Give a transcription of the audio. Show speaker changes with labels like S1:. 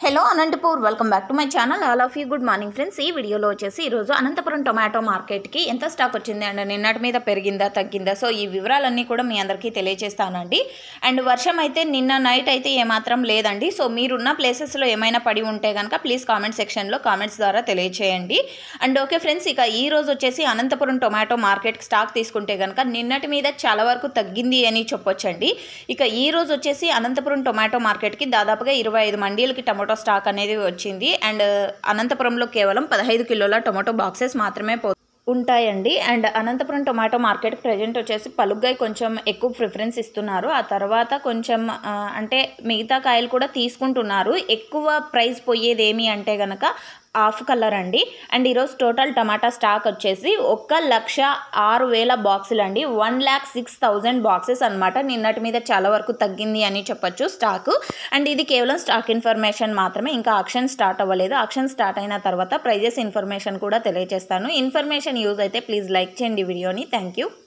S1: hello Anantapur welcome back to my channel all of you good morning friends ఈ వీడియోలో వచ్చేసి ఈరోజు అనంతపురం టొమాటో మార్కెట్కి ఎంత స్టాక్ వచ్చింది అండ్ నిన్నటి మీద పెరిగిందా తగ్గిందా సో ఈ వివరాలన్నీ కూడా మీ అందరికీ తెలియజేస్తానండి అండ్ వర్షం అయితే నిన్న నైట్ అయితే ఏమాత్రం లేదండి సో మీరున్న ప్లేసెస్లో ఏమైనా పడి ఉంటే కనుక ప్లీజ్ కామెంట్ సెక్షన్లో కామెంట్స్ ద్వారా తెలియచేయండి అండ్ ఓకే ఫ్రెండ్స్ ఇక ఈ రోజు వచ్చేసి అనంతపురం టొమాటో మార్కెట్ స్టాక్ తీసుకుంటే కనుక నిన్నటి మీద చాలా వరకు తగ్గింది అని చెప్పొచ్చండి ఇక ఈ రోజు వచ్చేసి అనంతపురం టొమాటో మార్కెట్కి దాదాపుగా ఇరవై ఐదు మండీలకి టమాటో స్టాక్ అనేది వచ్చింది అండ్ అనంతపురంలో కేవలం పదహైదు కిలోల టొమాటో బాక్సెస్ మాత్రమే పో ఉంటాయండి and Anantapuram tomato market present వచ్చేసి పలుగ్గాయ కొంచెం ఎక్కువ ప్రిఫరెన్స్ ఇస్తున్నారు ఆ తర్వాత కొంచెం ఆ, అంటే మిగతా కాయలు కూడా తీసుకుంటున్నారు ఎక్కువ ప్రైస్ పోయేది ఏమి అంటే గనక హాఫ్ కలర్ అండి అండ్ ఈరోజు టోటల్ టమాటా స్టాక్ వచ్చేసి ఒక్క లక్ష ఆరు వేల బాక్సులు అండి one lakh six thousand boxes అనమాట నిన్నటి మీద చాలా వరకు తగ్గింది అని చెప్పొచ్చు స్టాక్ అండ్ ఇది కేవలం స్టాక్ ఇన్ఫర్మేషన్ మాత్రమే ఇంకా ఆక్షన్ స్టార్ట్ అవ్వలేదు ఆక్షన్ స్టార్ట్ అయిన తర్వాత ప్రైజెస్ ఇన్ఫర్మేషన్ కూడా తెలియజేస్తాను ఇన్ఫర్మేషన్ యూజ్ అయితే ప్లీజ్ లైక్ చేయండి వీడియోని థ్యాంక్ యూ